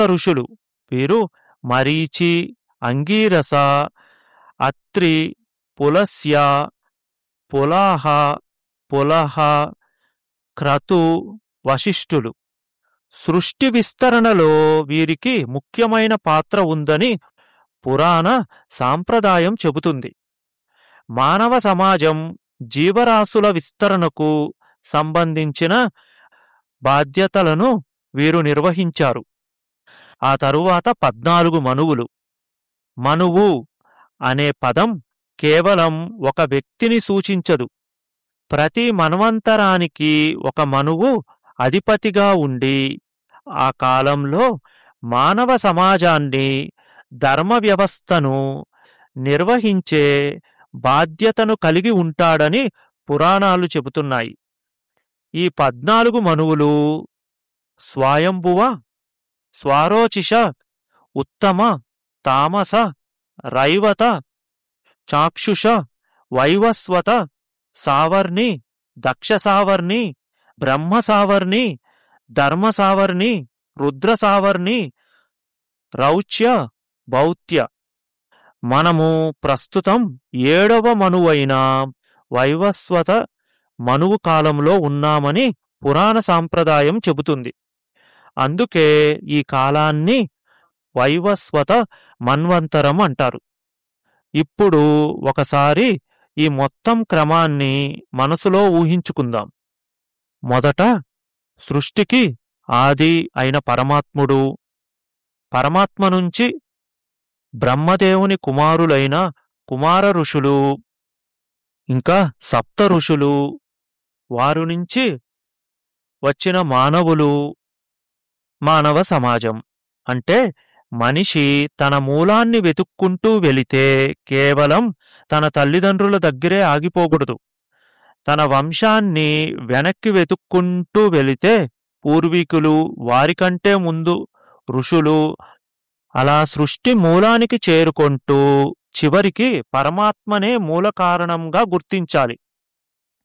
ఋషులు వీరు మరీచి అంగీరస అత్రి పులస్య పులాహ పులహ క్రతు వశిష్ఠులు సృష్టి విస్తరణలో వీరికి ముఖ్యమైన పాత్ర ఉందని పురాణ సాంప్రదాయం చెబుతుంది మానవ సమాజం జీవరాశుల విస్తరణకు సంబంధించిన బాధ్యతలను వీరు నిర్వహించారు ఆ తరువాత పద్నాలుగు మనువులు మనువు అనే పదం కేవలం ఒక వ్యక్తిని సూచించదు ప్రతి మన్వంతరానికి ఒక మనువు అధిపతిగా ఉండి ఆ కాలంలో మానవ సమాజాన్ని ధర్మ వ్యవస్థను నిర్వహించే బాధ్యతను కలిగి ఉంటాడని పురాణాలు చెబుతున్నాయి ఈ పద్నాలుగు మనువులు స్వయంభువ స్వారోచిష ఉత్తమ తామస రైవత చాక్షుష వైవస్వత సావర్ణి దక్ష సావర్ణి బ్రహ్మ సావర్ణి ధర్మ సావర్ణి రుద్ర సావర్ణి రౌచ్య భౌత్య మనము ప్రస్తుతం ఏడవ మనువైన వైవస్వత మనువు కాలంలో ఉన్నామని పురాణ సాంప్రదాయం చెబుతుంది అందుకే ఈ కాలాన్ని వైవస్వత మన్వంతరం అంటారు ఇప్పుడు ఒకసారి ఈ మొత్తం క్రమాన్ని మనసులో ఊహించుకుందాం మొదట సృష్టికి ఆది అయిన పరమాత్ముడు పరమాత్మ నుంచి బ్రహ్మదేవుని కుమారులైన కుమార ఋషులు ఇంకా సప్త ఋషులు వారు నుంచి వచ్చిన మానవులు మానవ సమాజం అంటే మనిషి తన మూలాన్ని వెతుక్కుంటూ వెళితే కేవలం తన తల్లిదండ్రుల దగ్గరే ఆగిపోకూడదు తన వంశాన్ని వెనక్కి వెతుక్కుంటూ వెళితే పూర్వీకులు వారికంటే ముందు ఋషులు అలా సృష్టి మూలానికి చేరుకుంటూ చివరికి పరమాత్మనే మూల కారణంగా గుర్తించాలి